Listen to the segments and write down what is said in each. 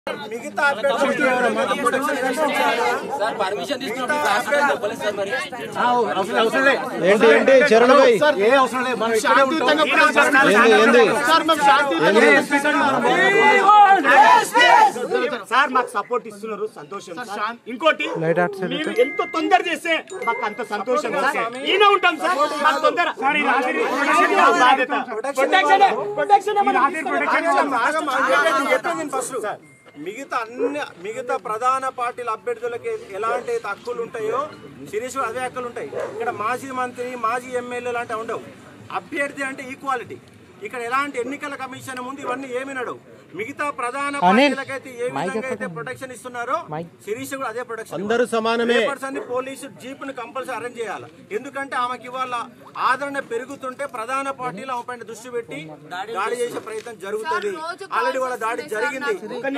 మిగతా అభ్యర్థులకు ఎవరైనా ప్రొటెక్షన్ కల్పించారా? సార్ పర్మిషన్ తీసుకున్నప్పుడు క్లాస్ రూమ్ చెప్పలేదు సార్ మరి ఏంటి ఏంటి చరణ్ భాయ్ ఏ అవసరం లేదు మనం ఇక్కడే ఉంటాం. ఏంది ఏంది సార్ మాకు సపోర్ట్ ఇస్తున్నారు సంతోషం సార్ ఇంకోటి మీరు ఎంత తొందర చేస్తే మాకు అంత సంతోషం సార్ ఈయన ఉంటాం సార్ మాకు తొందర సార్ ఈ రాత్రి బాధ్యత ప్రొటెక్షన్ ప్రొటెక్షన్ ఆగం, ఆగం, ఆగం. నేను చెప్పేది నేను ఫస్ట్. మిగతా అన్ని మిగతా ప్రధాన పార్టీల అభ్యర్థులకి ఎలాంటి హక్కులు ఉంటాయో శిరీష్ అదే హక్కులు ఉంటాయి ఇక్కడ మాజీ మంత్రి మాజీ ఎమ్మెల్యే లాంటి ఉండవు అభ్యర్థి అంటే ఈక్వాలిటీ ఇక్కడ ఎలాంటి ఎన్నికల కమిషన్ ముందు ఇవన్నీ ఏమి నడవు మిగతా ప్రధాన పార్టీలకైతే ఏ విధంగా అయితే ప్రొటెక్షన్ ఇస్తున్నారో శిరీష్ కూడా అదే ప్రొటెక్షన్ అందరూ సమానమే పేపర్స్ అన్ని పోలీసు జీప్ ని కంపల్సరీ అరేంజ్ చేయాలి ఎందుకంటే ఆమెకి ఇవాళ ఆదరణ పెరుగుతుంటే ప్రధాన పార్టీలు ఆమె పైన దృష్టి పెట్టి దాడి చేసే ప్రయత్నం జరుగుతుంది ఆల్రెడీ వాళ్ళ దాడి జరిగింది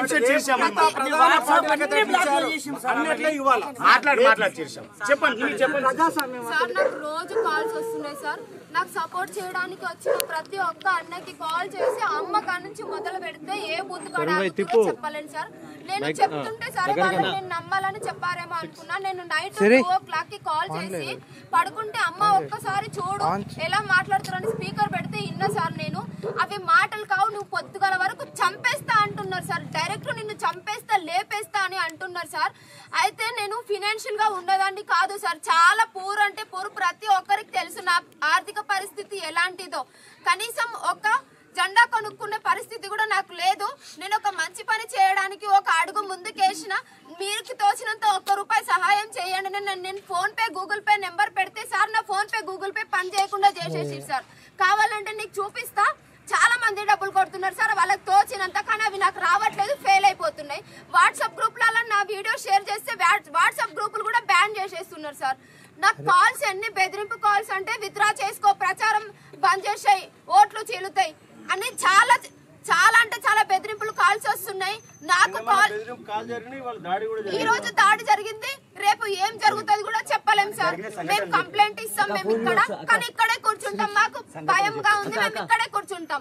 మిగతా ప్రధాన పార్టీలకైతే ఇచ్చారు. అన్నిట్లో ఇవ్వాలి మాట్లాడి మాట్లాడి చేసాం చెప్పండి మీరు చెప్పండి సార్ నాకు రోజు కాల్స్ వస్తున్నాయి సార్ నాకు సపోర్ట్ చేయడానికి వచ్చిన ప్రతి ఒక్క అన్నకి కాల్ చేసి అమ్మ కాడ నుంచి మొదలు పెడితే ఏ బూత్ కాడ ఆగుతుందో చెప్పలేను సార్ నేను చెప్తుంటే సరే వాళ్ళు నేను నమ్మాలని చెప్పారేమో అనుకున్నా నేను నైట్ టూ ఓ క్లాక్ కి కాల్ చేసి పడుకుంటే అమ్మ ఒక్కసారి చూడు ఎలా మాట్లాడుతారని స్పీకర్ పెడితే ఇన్నా సార్ నేను అవి మాటలు కావు నువ్వు పొద్దుగల వరకు చంపేస్తా అంటున్నారు సార్ డైరెక్ట్ నిన్ను చంపేస్తా లేపేస్తా అని అంటున్నారు సార్ అయితే నేను ఫినాన్షియల్ గా ఉండదాన్ని కాదు సార్ చాలా పూర్ అంటే పూర్ ప్రతి ఒక్కరికి తెలుసు నా ఆర్థిక పరిస్థితి ఎలాంటిదో కనీసం ఒక జెండా కొనుక్కునే పరిస్థితి కూడా నాకు లేదు నేను ఒక మంచి పని చేయడానికి ఒక అడుగు ముందుకేసిన మీకు తోచినంత ఒక్క రూపాయి సహాయం చేయండి నేను నేను PhonePe Google Pay number పెడితే సార్ నా ఫోన్ పే గూగుల్ పే పని చేయకుండా చేసేసి సార్ కావాలంటే నీకు చూపిస్తా చాలా మంది డబ్బులు కొడుతున్నారు సార్ వాళ్ళకి తోచినంత కానీ అవి నాకు రావట్లేదు ఫెయిల్ అయిపోతున్నాయి వాట్సాప్ గ్రూప్లలో నా వీడియో షేర్ చేస్తే వాట్సాప్ గ్రూపులు కూడా బ్యాన్ చేసేస్తున్నారు సార్ నాకు కాల్స్ ఎన్ని బెదిరింపు కాల్స్ అంటే విత్డ్రా చేసుకో ప్రచారం బంద్ చేసాయి ఓట్లు చీలుతాయి అని చాలా చాలా అంటే చాలా బెదిరింపులు కాల్స్ వస్తున్నాయి నాకు కాల్ బెదిరింపు కాల్ జరిగినాయి వాళ్ళ దాడి కూడా ఈ రోజు దాడి జరిగింది రేపు ఏం జరుగుతుంది కూడా చెప్పలేం సార్ మేము కంప్లైంట్ ఇస్తాం మేము ఇక్కడ కానీ ఇక్కడే కూర్చుంటాం మాకు భయంగా ఉంది మేము ఇక్కడే కూర్చుంటాం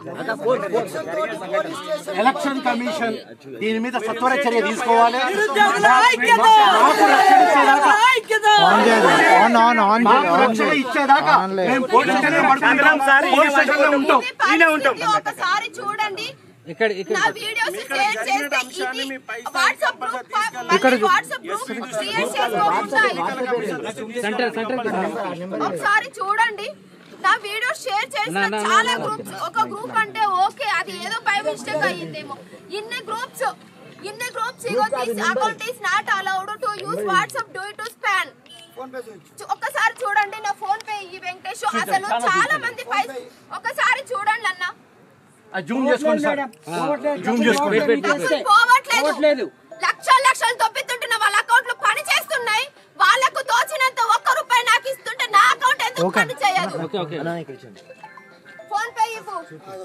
ఎలక్షన్ కమిషన్ దీని మీద సత్వర చర్య తీసుకోవాలి ఆన్ ఆన్ ఆన్ మాకు రక్షణ ఇచ్చేదాకా మేము పోలీస్ స్టేషన్లో పడుకుంటాం, పోలీస్ స్టేషన్లో ఉంటాం ఇది ఈయనే ఉంటాం పరిస్థితి ఒకసారి చూడండి నా వీడియోస్ షేర్ చేస్తే ఇది వాట్సాప్ గ్రూప్ మళ్ళీ వాట్సాప్ గ్రూప్ క్రియేట్ చేసుకోకుండా ఒకసారి చూడండి నా వీడియో షేర్ చేసిన చాలా గ్రూప్స్ ఒక గ్రూప్ అంటే ఓకే అది ఏదో బై మిస్టేక్ అయ్యిందేమో ఇన్ని గ్రూప్స్ ఇన్ని గ్రూప్స్ ఇగో this account is not allowed to use WhatsApp due to spam ఒక్కసారి చూడండి నా ఫోన్ పే ఈ వెంకటేష్ అసలు చాలా మంది పై ఒకసారి చూడండి అన్న జూమ్ చేసుకోండి సార్ జూమ్ చేసుకోండి అసలు పోవట్లేదు లక్షల లక్షలు తొప్పిస్తుంటున్న వాళ్ళ అకౌంట్లు పని చేస్తున్నాయి వాళ్ళకు తోచినంత ఒక్క రూపాయి నాకు ఇస్తుంటే నా అకౌంట్ ఎందుకు పని చేయదు ఫోన్ పే ఇవ్వు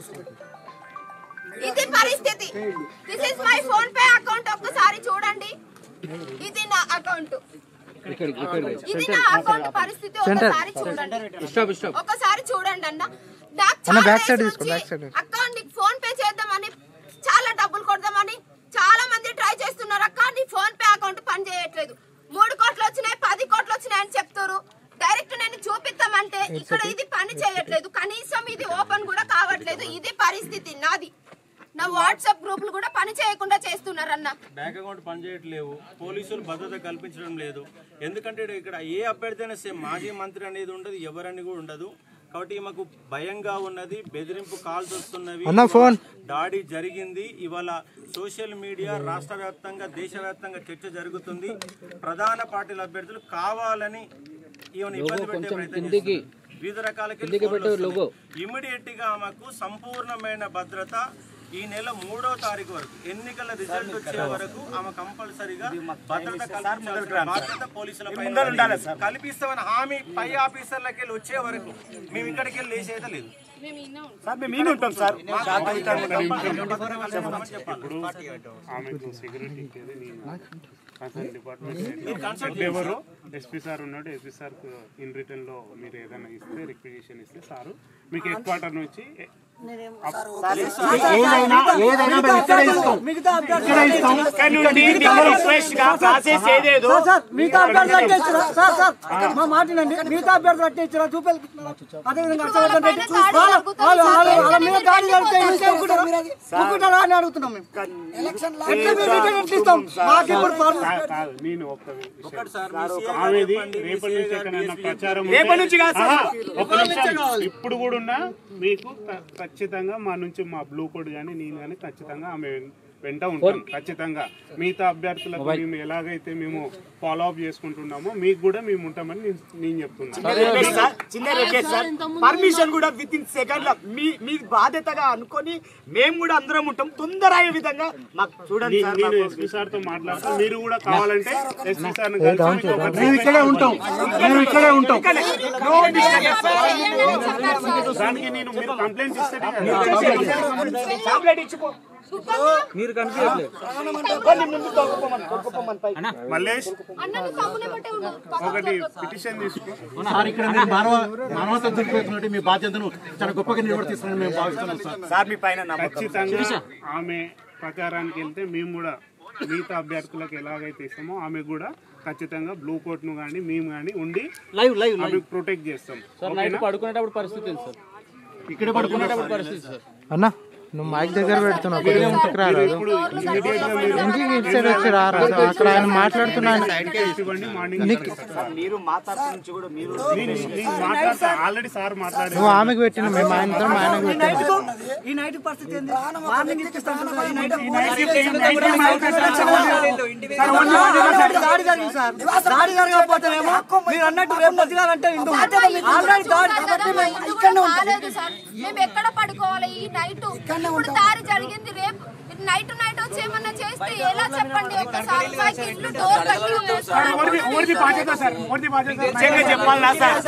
ఇది పరిస్థితి this is my PhonePe account ఒక్కసారి చూడండి ఇది నా అకౌంట్ ఇది నా అకౌంట్ పరిస్థితి ఒకసారి చూడండి ఒకసారి చూడండి అన్న నాకు చాలా డేస్ నుంచి అక్క నీకు ఫోన్ పే చేద్దామని చాలా డబ్బులు కొడదామని చాలా మంది ట్రై చేస్తున్నారు అక్క నీ ఫోన్ పే అకౌంట్ పని చేయట్లేదు మూడు కోట్లు వచ్చినాయి పది కోట్లు వచ్చినాయి అని చెప్తారు డైరెక్ట్ నేను చూపిస్తామంటే ఇక్కడ ఇది పని చేయట్లేదు కనీసం ఇది ఓపెన్ కూడా కావట్లేదు ఇది పరిస్థితి నాది నా వాట్సాప్ గ్రూపులు కూడా పని చేయకుండా చేస్తున్నారన్న బ్యాంక్ అకౌంట్ పనిచేయట్లేవు పోలీసులు భద్రత కల్పించడం లేదు ఎందుకంటే ఇక్కడ ఏ అభ్యర్థి అయినా సేమ్ మాజీ మంత్రి అనేది ఉండదు ఎవరని కూడా ఉండదు కాబట్టి మాకు భయంగా ఉన్నది బెదిరింపు కాల్స్ వస్తున్నవి దాడి జరిగింది ఇవాళ సోషల్ మీడియా రాష్ట్ర వ్యాప్తంగా దేశవ్యాప్తంగా చర్చ జరుగుతుంది ప్రధాన పార్టీల అభ్యర్థులు కావాలని ఈమెను ఇబ్బంది పెట్టే ప్రయత్నం చేస్తున్నారు. వివిధ రకాల ఇమ్మీడియట్ గా ఆమెకు సంపూర్ణమైన భద్రత ఈ నెల మూడో తారీఖు వరకు ఎన్నికల రిజల్ట్ వచ్చే వరకు ఆమె కంపల్సరీగా భద్రత కల్పించాల్సిన బాధ్యత పోలీసుల పైన ఉంది. కల్పిస్తామని హామీ పై ఆఫీసర్లకి వెళ్ళి వచ్చే వరకు మేము ఇక్కడికి వెళ్ళి లేచేదే లేదు మేము ఇన్నే ఉంటాం సార్ మేము ఈయన ఉంటాం సార్ ఇప్పుడు ఆమెకు సెక్యూరిటీ ఇచ్చేది నేను కన్సర్న్ డిపార్ట్మెంట్ ఎవరు ఎస్పీ సార్ ఉన్నాడు ఎస్పీ సార్ ఇన్ రిటర్న్ లో మీరు ఏదైనా ఇస్తే రిక్వజిషన్ ఇస్తే సారు మీకు హెడ్ క్వార్టర్ నుంచి ఏదైనా ఏదైనా మేము ఇక్కడే ఇస్తాం ఇక్కడే ఇస్తాం ఇక్కడ నుండి మీకు రిక్వెస్ట్ గా ప్రాసెస్ ఏదేదో సార్ మిగతా అభ్యర్థులు కట్టించారా సార్ సార్ మా మాటినండి మిగతా అభ్యర్థులు కట్టించారా చూపెళ్ళి అదే విధంగా హర్షవర్ధన్ రెడ్డి వాళ్ళ వాళ్ళ వాళ్ళ వాళ్ళ మీద దాడి జరిగితే ఇస్తే ఒప్పుకుంటారా? ఒప్పుకుంటారా అని అడుగుతున్నాం మేము ఎట్లా మేము రిటర్న్ ఎట్లా ఇస్తాం మాకు ఇప్పుడు ప్రాబ్లం కాదు, కాదు నేను ఒక్క విషయం ఆమెది రేపటి నుంచి ఎక్కడైనా ప్రచారం ఉంటే- రేపటి నుంచి కాదు సార్. ఆహా, ఒక్క నిమిషం ఇప్పుడు కూడా ఉన్నా మీకు క- ఖచ్చితంగా మా నుంచి మా బ్లూ కోడ్ కానీ నేను కానీ ఖచ్చితంగా ఆమె వెంట ఉంటాం ఖచ్చితంగా మిగతా అభ్యర్థులకు మేము ఎలాగైతే మేము ఫాలో అప్ చేసుకుంటున్నామో మీకు కూడా మేము ఉంటామని నేను నేను చెప్తున్నాను రిక్వెస్ట్ సార్ చిన్న రిక్వెస్ట్ సార్ పర్మిషన్ కూడా విత్ ఇన్ సెకండ్ లో మీ మీ బాధ్యతగా అనుకొని మేము కూడా అందరం ఉంటాం తొందర అయ్యే విధంగా మాకు చూడండి నేను- సార్ నేను మాకు ఎస్పీ సార్ తో మాట్లాడతా మీరు కూడా కావాలంటే ఎస్పీ సార్ మేము ఇక్కడే ఉంటాం మేము ఇక్కడే ఉంటాం దానికి నేను మీరు కంప్లైంట్ ఇస్తే చాక్లెట్ ఇచ్చిపో మీరు కనిపించట్లేదు కొన్ని ముందు తొక్కుకోమని తొక్కుకోమని పైకి. మల్లేష్ అన్నను కమ్మునే బట్టే ఉండు ఒకటి పిటిషన్ తీసుకో సార్ ఇక్కడ మీరు మానవ మానవత దొరికిపోతున్నట్టు మీ బాధ్యతను చాలా గొప్పగా నిర్వర్తిస్తున్నారని మేము భావిస్తున్నాం సార్ సార్ మీ పైన నమ్మకం ఖచ్చితంగా ఆమె ప్రచారానికి వెళ్తే మేము కూడా మిగతా అభ్యర్థులకు ఎలాగైతే ఇస్తామో ఆమె కూడా ఖచ్చితంగా బ్లూ కోట్ ను కానీ మేము కానీ ఉండి లైవ్ లైవ్ ఆమె ప్రొటెక్ట్ చేస్తాం సార్ నైట్ పడుకునేటప్పుడు పరిస్థితి ఏంటి సార్ ఇక్కడే పడుకున్నట్టు పరిస్థితి సార్ అన్న నువ్వు మైక్ దగ్గర పెడుతున్నావు కొద్దిగా ఇంటికి రారాదు ఇప్పుడు ఇమీడియట్ గా మీరు ఇంటికి ఇటు సైడ్ వచ్చి రారా అక్కడ ఆయన మాట్లాడుతున్నాను రిక్వెస్ట్ ఇవ్వండి మార్నింగ్ సార్ మీరు మా తరఫు నుంచి కూడా మీరు నేను మాట్లాడతా ఆల్రెడీ సార్ మాట్లాడారు నువ్వు ఆమెకు పెట్టిన మేము ఆయనతో ఆయనకు పెట్టిన ఈ నైట్ పరిస్థితి ఏంది మార్నింగ్ ఇప్పిస్తాం ఈ నైట్ దాడి జరిగింది సార్ దాడి జరగకపోతేనేమో మీరు అన్నట్టు రేపు పొద్దుగాలంటే ఇందు ఆల్రెడీ దాడి కాబట్టి మా ఇల్లు కూడా కాలేదు సార్ మేము ఎక్కడ పడుకోవాలి ఈ నైట్ ఇప్పుడు దారి జరిగింది రేపు నైట్ నైట్ వచ్చి ఏమన్నా చేస్తే ఎలా చెప్పండి ఒక్కసారి మాకు ఇల్లు డోర్ కట్టి ఉంది సార్. నిజంగా చెప్పాలా సార్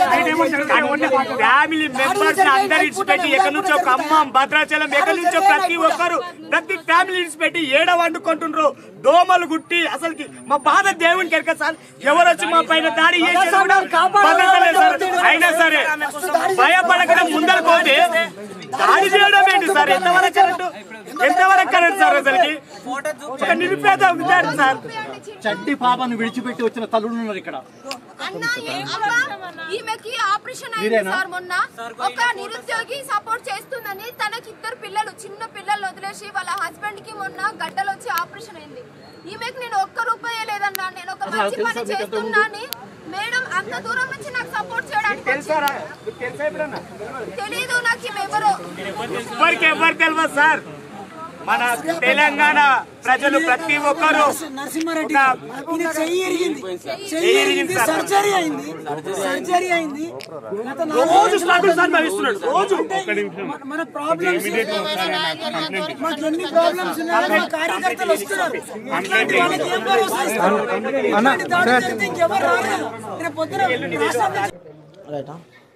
ఫ్యామిలీ మెంబర్స్ అందరు ఇడిచిపెట్టి ఎక్కడి నుంచో ఖమ్మం భద్రాచలం ఎక్కడి నుంచో ప్రతి ఒక్కరు ప్రతి ఫ్యామిలీ ఇడిచిపెట్టి ఏడ వండుకుంటుండ్రు దోమలు గుట్టి అసలుకి మా బాధ దేవునికి ఎరక సార్ ఎవరు వచ్చి మా పైన దాడి చేసినా కూడా భద్రతలేదు సార్ అయినా సరే భయపడకుండా ముందర పోతే దాడి చేయడం ఏంటి సార్ ఎంతవరకు కరెక్ట్ ఎంతవరకు కరెక్ట్ సార్ అసలుకి ఒక నిరుపేద విద్యార్థి సార్ చడ్డి పాపను విడిచిపెట్టి వచ్చిన తల్లుడు ఉన్నారు ఇక్కడ అన్న ఏ- అక్క, ఈమెకి ఆపరేషన్ అయింది సార్ మొన్న ఒక నిరుద్యోగి సపోర్ట్ చేస్తుందని తనకి ఇద్దరు పిల్లలు చిన్న పిల్లలు వదిలేసి వాళ్ళ హస్బెండ్ కి మొన్న గడ్డలు వచ్చి ఆపరేషన్ అయింది ఈమెకి నేను ఒక్క రూపాయే లేదన్నా నేను ఒక మంచి పని చేస్తున్నా అని మేడం అంత దూరం నుంచి నాకు సపోర్ట్ చేయడానికి తెలుసారా మీకు తెలుసా ఎప్పుడన్నా తెలియదు నాకు ఈమె ఎవరో ఎవరికి ఎవరు తెలియదు సార్ మన తెలంగాణ ప్రజలు ప్రతి ఒక్కరు నరసింహారెడ్డి ఒక ఈయన చెయ్యి ఎరిగింది చెయ్యి ఎరిగింది సర్జరీ అయింది సర్జరీ అయింది గత నాలుగు రోజు స్ట్రగుల్ సార్ భవిస్తున్నాడు రోజు ఒక్క నిమిషం మన- మన ప్రాబ్లమ్స్ ఇమీడియట్ కంప్లైంట్ మాకు ఎన్ని ప్రాబ్లమ్స్ ఉన్నాయో మా కార్యకర్తలు వస్తున్నారు అట్లాంటి వాళ్ళకి ఏం భరోసా ఇస్తారు? ఇట్లాంటి దాడి జరిగితే ఇంకెవరు రాలేదు రేపు పొద్దున రాష్ట్రం రైటా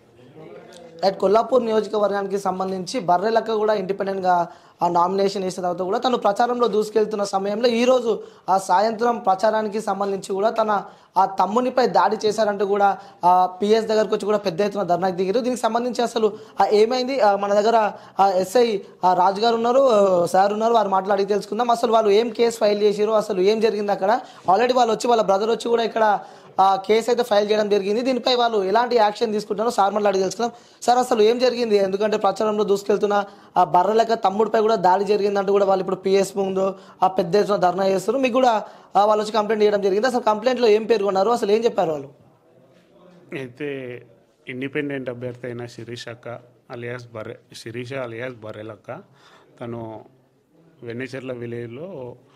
రైట్ కొల్లాపూర్ నియోజకవర్గానికి సంబంధించి బర్రెలక్క కూడా ఇండిపెండెంట్గా ఆ నామినేషన్ వేసిన తర్వాత కూడా తను ప్రచారంలో దూసుకెళ్తున్న సమయంలో ఈరోజు ఆ సాయంత్రం ప్రచారానికి సంబంధించి కూడా తన ఆ తమ్మునిపై దాడి చేశారంటూ కూడా ఆ పిఎస్ దగ్గరకు వచ్చి కూడా పెద్ద ఎత్తున ధర్నాకి దిగారు దీనికి సంబంధించి అసలు ఆ ఏమైంది ఆ మన దగ్గర ఆ ఎస్ఐ ఆ రాజు గారు ఉన్నారు ఆ సార్ ఉన్నారు వారు మాట్లాడి తెలుసుకుందాం అసలు వాళ్ళు ఏం కేసు ఫైల్ చేసారు అసలు ఏం జరిగింది అక్కడ ఆల్రెడీ వాళ్ళు వచ్చి వాళ్ళ బ్రదర్ వచ్చి కూడా ఇక్కడ ఆ కేసు అయితే ఫైల్ చేయడం జరిగింది దీనిపై వాళ్ళు ఎలాంటి యాక్షన్ తీసుకుంటారో సార్ మళ్ళీ అడిగి తెలుసుకుందాం సార్ అసలు ఏం జరిగింది ఎందుకంటే ప్రచారంలో దూసుకెళ్తున్న ఆ బర్రెలక తమ్ముడిపై కూడా దాడి జరిగిందంటూ కూడా వాళ్ళు ఇప్పుడు పిఎస్ ముందు ఆ పెద్ద ఎత్తున ధర్నా చేస్తారు మీకు కూడా ఆ, వాళ్ళు వచ్చి కంప్లైంట్ చేయడం జరిగింది అసలు కంప్లైంట్లో ఏం పేర్కొన్నారు అసలు ఏం చెప్పారు వాళ్ళు అయితే ఇండిపెండెంట్ అభ్యర్థి అయిన శిరీష్ అక్క అలియాస్ బర్రె శిరీష అలియాస్ బర్రెలక్క తను వెన్నెచెర్ల విలేజ్లో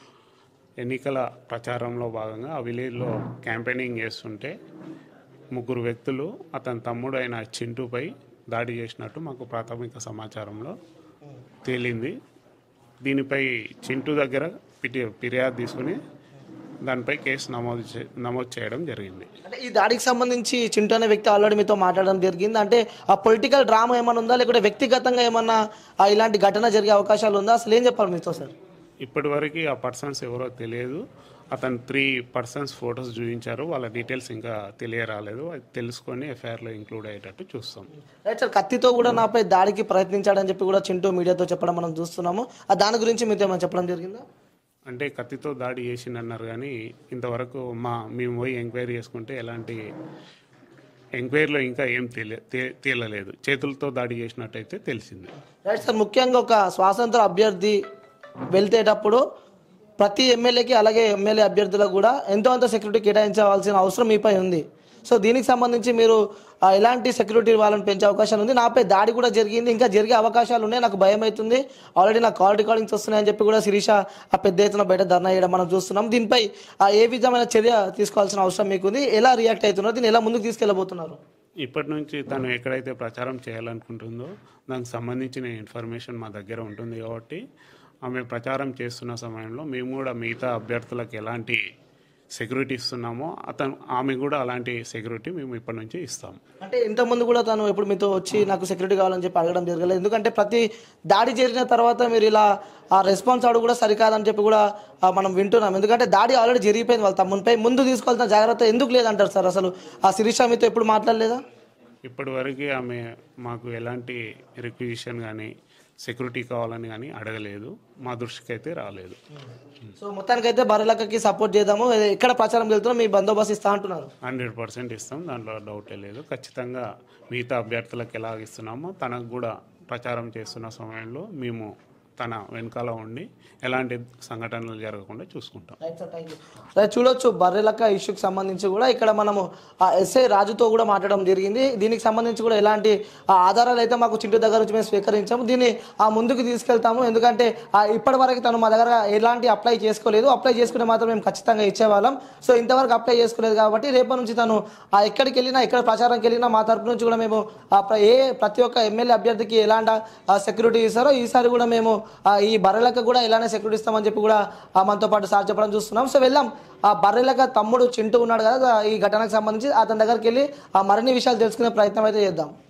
ఎన్నికల ప్రచారంలో భాగంగా ఆ విలేజ్లో క్యాంపెయినింగ్ చేస్తుంటే ముగ్గురు వ్యక్తులు అతని తమ్ముడు అయిన చింటూపై దాడి చేసినట్టు మాకు ప్రాథమిక సమాచారంలో తేలింది దీనిపై చింటూ దగ్గర పిటి ఫిర్యాదు తీసుకుని దానిపై కేసు నమోదు చే- నమోదు చేయడం జరిగింది అంటే ఈ దాడికి సంబంధించి చింటూ అనే వ్యక్తి ఆల్రెడీ మీతో మాట్లాడడం జరిగింది అంటే ఆ పొలిటికల్ డ్రామా ఏమైనా ఉందా లేకుంటే వ్యక్తిగతంగా ఏమన్నా ఆ ఇలాంటి ఘటన జరిగే అవకాశాలు ఉందా అసలు ఏం చెప్పాలి మీతో సార్ ఇప్పటి వరకు ఆ పర్సన్స్ ఎవరో తెలియదు అతను త్రీ పర్సన్స్ ఫొటోస్ చూపించారు వాళ్ళ డీటెయిల్స్ ఇంకా తెలియరాలేదు అది తెలుసుకొని ఎఫ్ఐఆర్లో ఇంక్లూడ్ అయ్యేటట్టు చూస్తాం రైట్ సార్ కత్తితో కూడా నాపై దాడికి ప్రయత్నించాడని చెప్పి కూడా చింటూ మీడియాతో చెప్పడం మనం చూస్తున్నాము ఆ దాని గురించి మీతో ఏమైనా చెప్పడం జరిగిందా అంటే కత్తితో దాడి చేసిందన్నారు కానీ ఇంతవరకు మా మేము పోయి ఎంక్వైరీ చేసుకుంటే ఎలాంటి ఎంక్వైరీలో ఇంకా ఏం తెలియ తే- తేలలేదు చేతులతో దాడి చేసినట్టయితే తెలిసింది రైట్ సార్ ముఖ్యంగా ఒక స్వాతంత్ర అభ్యర్థి వెళ్తేటప్పుడు ప్రతి ఎమ్మెల్యేకి అలాగే ఎమ్మెల్యే అభ్యర్థులకు కూడా ఎంతో అంత సెక్యూరిటీ కేటాయించవలసిన అవసరం మీపై ఉంది సో దీనికి సంబంధించి మీరు ఆ, ఎలాంటి సెక్యూరిటీ వాళ్ళని పెంచే అవకాశం ఉంది నాపై దాడి కూడా జరిగింది ఇంకా జరిగే అవకాశాలు ఉన్నాయి నాకు భయం అవుతుంది ఆల్రెడీ నాకు కాల్ రికార్డింగ్స్ వస్తున్నాయని చెప్పి కూడా శిరీష ఆ పెద్ద ఎత్తున బయట ధర్నా చేయడం మనం చూస్తున్నాం దీనిపై ఆ, ఏ విధమైన చర్య తీసుకోవాల్సిన అవసరం మీకుంది ఎలా రియాక్ట్ అవుతున్నారు దీన్ని ఎలా ముందుకు తీసుకెళ్ళబోతున్నారు ఇప్పటి నుంచి తను ఎక్కడైతే ప్రచారం చేయాలనుకుంటుందో దానికి సంబంధించిన ఇన్ఫర్మేషన్ మా దగ్గర ఉంటుంది కాబట్టి ఆమె ప్రచారం చేస్తున్న సమయంలో మేము కూడా మిగతా అభ్యర్థులకు ఎలాంటి సెక్యూరిటీ ఇస్తున్నామో అతను ఆమె కూడా అలాంటి సెక్యూరిటీ మేము ఇప్పటి నుంచి ఇస్తాం అంటే ఇంతకుముందు కూడా తను ఎప్పుడు మీతో వచ్చి నాకు సెక్యూరిటీ కావాలని చెప్పి అడగడం జరగలేదు ఎందుకంటే ప్రతి దాడి జరిగిన తర్వాత మీరు ఇలా ఆ రెస్పాన్స్ అవడం కూడా సరికాదని చెప్పి కూడా ఆ, మనం వింటున్నాం ఎందుకంటే దాడి ఆల్రెడీ జరిగిపోయింది వాళ్ళ తమ్మునిపై ముందు తీసుకోవాల్సిన జాగ్రత్త ఎందుకు లేదంటారు సార్ అసలు ఆ శిరీష మీతో ఎప్పుడు మాట్లాడలేదా ఇప్పటి వరకు ఆమె మాకు ఎలాంటి రిక్విజిషన్ కానీ సెక్యూరిటీ కావాలని కానీ అడగలేదు మా దృష్టికి అయితే రాలేదు సో మొత్తానికైతే బర్రెలక్కకి సపోర్ట్ చేద్దాము ఎక్కడ ప్రచారం వెళ్తున్నాం మీ బందోబస్తు ఇస్తా అంటున్నారు హండ్రెడ్ పర్సెంట్ ఇస్తాం దాంట్లో డౌటే లేదు ఖచ్చితంగా మిగతా అభ్యర్థులకు ఎలా ఇస్తున్నామో తనకు కూడా ప్రచారం చేస్తున్న సమయంలో మేము తన వెనకాల ఉండి ఎలాంటి సంఘటనలు జరగకుండా చూసుకుంటాం రైట్ చూడొచ్చు బర్రెలక్క ఇష్యూకి సంబంధించి కూడా ఇక్కడ మనము ఆ ఎస్ఐ రాజుతో కూడా మాట్లాడడం జరిగింది దీనికి సంబంధించి కూడా ఎలాంటి ఆ ఆధారాలు అయితే మాకు చింటూ దగ్గర నుంచి మేము స్వీకరించాము దీన్ని ఆ ముందుకు తీసుకెళ్తాము ఎందుకంటే ఆ ఇప్పటి వరకు తను మా దగ్గర ఎలాంటి అప్లై చేసుకోలేదు అప్లై చేసుకుంటే మాత్రం మేము ఖచ్చితంగా ఇచ్చేవాళ్ళం సో ఇంతవరకు అప్లై చేసుకోలేదు కాబట్టి రేపటి నుంచి తను ఆ ఎక్కడికి వెళ్ళినా ఎక్కడ ప్రచారంకి వెళ్ళినా మా తరపు నుంచి కూడా మేము ఆ ప్ర- ఏ ప్రతి ఒక్క ఎమ్మెల్యే అభ్యర్థికి ఎలాంటి సెక్యూరిటీ ఇస్తారో ఈసారి కూడా మేము ఆ ఈ బర్రెలకు కూడా ఇలానే సెక్యూరిటీ ఇస్తామని చెప్పి కూడా ఆ మనతో పాటు సార్ చెప్పడం చూస్తున్నాం సో వెళ్దాం ఆ బర్రెలక తమ్ముడు చింటూ ఉన్నాడు కదా ఈ ఘటనకు సంబంధించి అతని దగ్గరికి వెళ్ళి ఆ మరిన్ని విషయాలు తెలుసుకునే ప్రయత్నం అయితే చేద్దాం